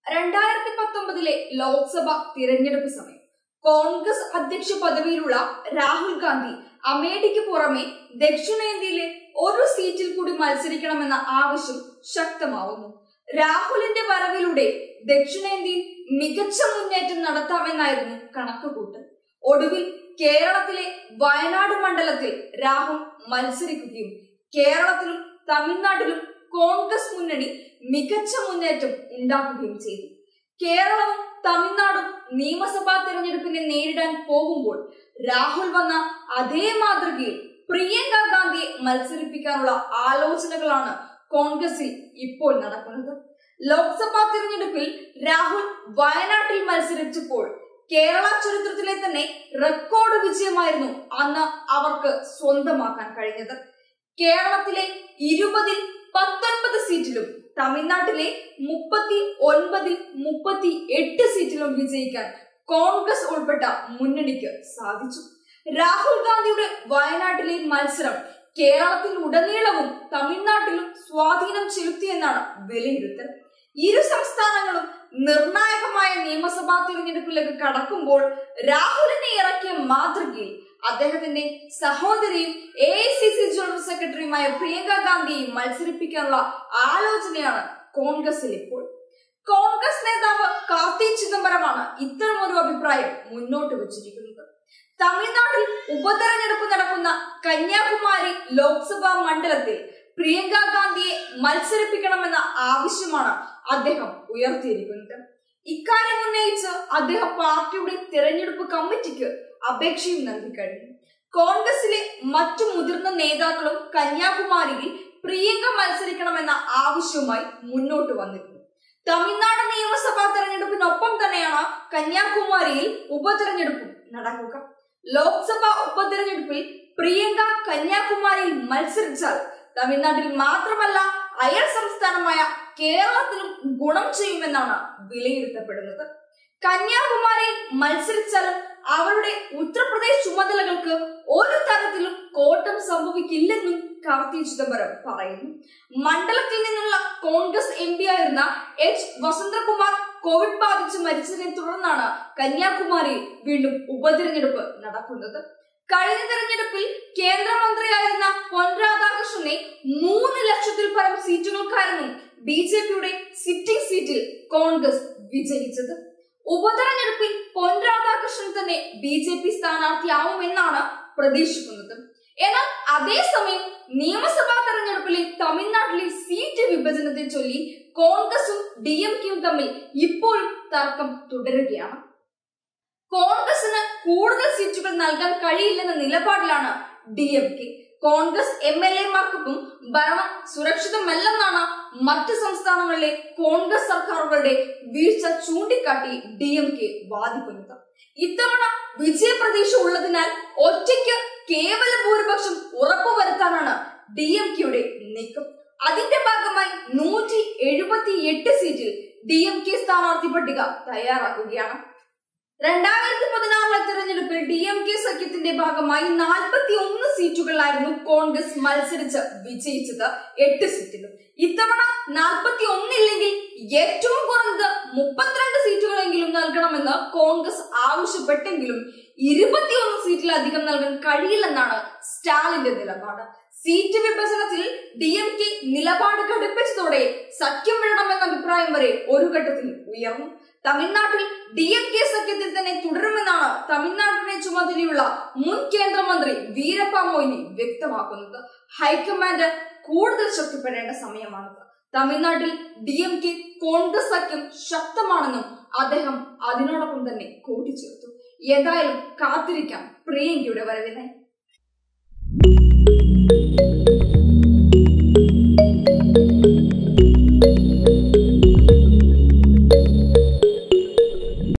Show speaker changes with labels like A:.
A: രണ്ടായിരത്തി പത്തൊമ്പതിലെ ലോക്സഭ തിരഞ്ഞെടുപ്പ് സമയം കോൺഗ്രസ് അധ്യക്ഷ പദവിയിലുള്ള രാഹുൽ ഗാന്ധി അമേഠിക്ക് പുറമെ ദക്ഷിണേന്ത്യയിലെ ഒരു സീറ്റിൽ കൂടി മത്സരിക്കണമെന്ന ആവശ്യം ശക്തമാവുന്നു രാഹുലിന്റെ വരവിലൂടെ ദക്ഷിണേന്ത്യയിൽ മികച്ച മുന്നേറ്റം നടത്താമെന്നായിരുന്നു കണക്കുകൂട്ടൽ ഒടുവിൽ കേരളത്തിലെ വയനാട് മണ്ഡലത്തിൽ രാഹുൽ മത്സരിക്കുകയും കേരളത്തിലും തമിഴ്നാട്ടിലും കോൺഗ്രസ് മുന്നണി മികച്ച മുന്നേറ്റം ഉണ്ടാക്കുകയും ചെയ്തു കേരളവും തമിഴ്നാടും നിയമസഭാ തെരഞ്ഞെടുപ്പിനെ നേരിടാൻ പോകുമ്പോൾ രാഹുൽ വന്ന അതേ മാതൃകയിൽ പ്രിയങ്ക ഗാന്ധിയെ മത്സരിപ്പിക്കാനുള്ള ആലോചനകളാണ് കോൺഗ്രസിൽ ഇപ്പോൾ നടക്കുന്നത് ലോക്സഭാ തിരഞ്ഞെടുപ്പിൽ രാഹുൽ വയനാട്ടിൽ മത്സരിച്ചപ്പോൾ കേരള ചരിത്രത്തിലെ തന്നെ റെക്കോർഡ് വിജയമായിരുന്നു അന്ന് അവർക്ക് സ്വന്തമാക്കാൻ കഴിഞ്ഞത് കേരളത്തിലെ ഇരുപതിൽ പത്തൊൻപത് സീറ്റിലും തമിഴ്നാട്ടിലെ മുപ്പത്തി ഒൻപതിൽ മുപ്പത്തി എട്ട് സീറ്റിലും വിജയിക്കാൻ കോൺഗ്രസ് ഉൾപ്പെട്ട മുന്നണിക്ക് സാധിച്ചു രാഹുൽ ഗാന്ധിയുടെ വയനാട്ടിലെ മത്സരം കേരളത്തിൽ ഉടനീളവും തമിഴ്നാട്ടിലും സ്വാധീനം ചെലുത്തിയെന്നാണ് വിലയിരുത്തൽ ഇരു സംസ്ഥാനങ്ങളും നിർണായകമായ നിയമസഭാ തിരഞ്ഞെടുപ്പിലേക്ക് കടക്കുമ്പോൾ രാഹുലിനെ ഇറക്കിയ മാതൃകയിൽ അദ്ദേഹത്തിന്റെ സഹോദരിയും A I C C general സെക്രട്ടറിയുമായ പ്രിയങ്ക ഗാന്ധിയെയും മത്സരിപ്പിക്കാനുള്ള ആലോചനയാണ് കോൺഗ്രസിൽ ഇപ്പോൾ കോൺഗ്രസ് നേതാവ് കാർത്തി ചിദംബരമാണ് ഇത്തരമൊരു അഭിപ്രായം മുന്നോട്ട് വച്ചിരിക്കുന്നത് തമിഴ്നാട്ടിൽ ഉപതെരഞ്ഞെടുപ്പ് നടക്കുന്ന കന്യാകുമാരി ലോക്സഭാ മണ്ഡലത്തിൽ പ്രിയങ്ക ഗാന്ധിയെ മത്സരിപ്പിക്കണമെന്ന ആവശ്യമാണ് അദ്ദേഹം ഉയർത്തിയിരിക്കുന്നത് ഇക്കാര്യം ഉന്നയിച്ച് അദ്ദേഹം പാർട്ടിയുടെ തിരഞ്ഞെടുപ്പ് കമ്മിറ്റിക്ക് അപേക്ഷയും നൽകി കഴിഞ്ഞു കോൺഗ്രസിലെ മറ്റു മുതിർന്ന നേതാക്കളും കന്യാകുമാരിയിൽ പ്രിയങ്ക മത്സരിക്കണമെന്ന ആവശ്യവുമായി മുന്നോട്ട് വന്നിരുന്നു തമിഴ്നാട് നിയമസഭാ തെരഞ്ഞെടുപ്പിനൊപ്പം തന്നെയാണ് കന്യാകുമാരിയിൽ ഉപതെരഞ്ഞെടുപ്പും നടക്കുക ലോക്സഭാ ഉപതെരഞ്ഞെടുപ്പിൽ പ്രിയങ്ക കന്യാകുമാരിയിൽ മത്സരിച്ചാൽ തമിഴ്നാട്ടിൽ മാത്രമല്ല അയൽ സംസ്ഥാനമായ കേരളത്തിലും ഗുണം ചെയ്യുമെന്നാണ് വിലയിരുത്തപ്പെടുന്നത് കന്യാകുമാരിയിൽ മത്സരിച്ചാലും അവരുടെ ഉത്തർപ്രദേശ് ചുമതലകൾക്ക് ഒരു തരത്തിലും കോട്ടം സംഭവിക്കില്ലെന്നും കാർത്തി ചിദംബരം പറയുന്നു മണ്ഡലത്തിൽ നിന്നുള്ള കോൺഗ്രസ് എം പി ആയിരുന്ന എച്ച് വസന്തകുമാർ കോവിഡ് ബാധിച്ച് മരിച്ചതിനെ തുടർന്നാണ് കന്യാകുമാരിയിൽ വീണ്ടും ഉപതിരഞ്ഞെടുപ്പ് നടക്കുന്നത് കഴിഞ്ഞ തെരഞ്ഞെടുപ്പിൽ കേന്ദ്രമന്ത്രിയായിരുന്ന പൊൻ രാധാകൃഷ്ണനെ മൂന്ന് ലക്ഷത്തിൽ പരം സീറ്റുകൾക്കായിരുന്നു ബി ജെ പിയുടെ സിറ്റിംഗ് സീറ്റിൽ കോൺഗ്രസ് വിജയിച്ചത് ഉപതെരഞ്ഞെടുപ്പിൽ പൊൻ രാധാകൃഷ്ണൻ തന്നെ ബി ജെ പി സ്ഥാനാർത്ഥിയാവുമെന്നാണ് പ്രതീക്ഷിക്കുന്നത് എന്നാൽ അതേസമയം നിയമസഭാ തെരഞ്ഞെടുപ്പിലെ തമിഴ്നാട്ടിലെ സീറ്റ് വിഭജനത്തെ ചൊല്ലി കോൺഗ്രസും ഡി എം കെയും തമ്മിൽ ഇപ്പോഴും തർക്കം തുടരുകയാണ് കോൺഗ്രസിന് കൂടുതൽ സീറ്റുകൾ നൽകാൻ കഴിയില്ലെന്ന നിലപാടിലാണ് D M K Congress M L എമാർക്കൊപ്പം ഭരണം സുരക്ഷിതമല്ലെന്നാണ് മറ്റ് സംസ്ഥാനങ്ങളിലെ കോൺഗ്രസ് സർക്കാരുകളുടെ വീഴ്ച ചൂണ്ടിക്കാട്ടി ഡി എം കെ വാദിക്കുന്നത് ഇത്തവണ വിജയപ്രതീക്ഷ ഉള്ളതിനാൽ ഒറ്റയ്ക്ക് കേവല ഭൂരിപക്ഷം ഉറപ്പുവരുത്താനാണ് ഡി എം കെയുടെ നീക്കം അതിന്റെ ഭാഗമായി നൂറ്റി എഴുപത്തി എട്ട് സീറ്റിൽ ഡി എം കെ സ്ഥാനാർത്ഥി പട്ടിക തയ്യാറാക്കുകയാണ് രണ്ടായിരത്തി പതിനാറിലെ തെരഞ്ഞെടുപ്പിൽ ഡി എം കെ സഖ്യത്തിന്റെ ഭാഗമായി നാൽപ്പത്തി ഒന്ന് സീറ്റുകളിലായിരുന്നു കോൺഗ്രസ് മത്സരിച്ച് വിജയിച്ചത് എട്ട് സീറ്റിലും ഇത്തവണ നാൽപ്പത്തി ഒന്നില്ലെങ്കിൽ ഏറ്റവും കുറഞ്ഞത് മുപ്പത്തിരണ്ട് സീറ്റുകളെങ്കിലും നൽകണമെന്ന് കോൺഗ്രസ് ആവശ്യപ്പെട്ടെങ്കിലും ഇരുപത്തിയൊന്ന് സീറ്റിലധികം നൽകാൻ കഴിയില്ലെന്നാണ് സ്റ്റാലിന്റെ നിലപാട് സീറ്റ് വിഭജനത്തിൽ ഡി എം കെ നിലപാട് ഘടിപ്പിച്ചതോടെ സഖ്യം വിടണമെന്ന അഭിപ്രായം വരെ ഒരു ഘട്ടത്തിൽ ഉയർന്നു തമിഴ്നാട്ടിൽ ഡി എം കെ സഖ്യത്തിൽ തന്നെ തുടരുമെന്നാണ് തമിഴ്നാടിനെ ചുമതലയുള്ള മുൻ കേന്ദ്രമന്ത്രി വീരപ്പ മൊയ്ലി വ്യക്തമാക്കുന്നത് ഹൈക്കമാൻഡ് കൂടുതൽ ശക്തിപ്പെടേണ്ട സമയമാണിത് തമിഴ്നാട്ടിൽ ഡി എം കെ കോൺഗ്രസ് സഖ്യം ശക്തമാണെന്നും അദ്ദേഹം അതിനോടൊപ്പം തന്നെ കൂട്ടിച്ചേർത്തു എന്തായാലും കാത്തിരിക്കാം പ്രിയങ്കയുടെ വരവിനായി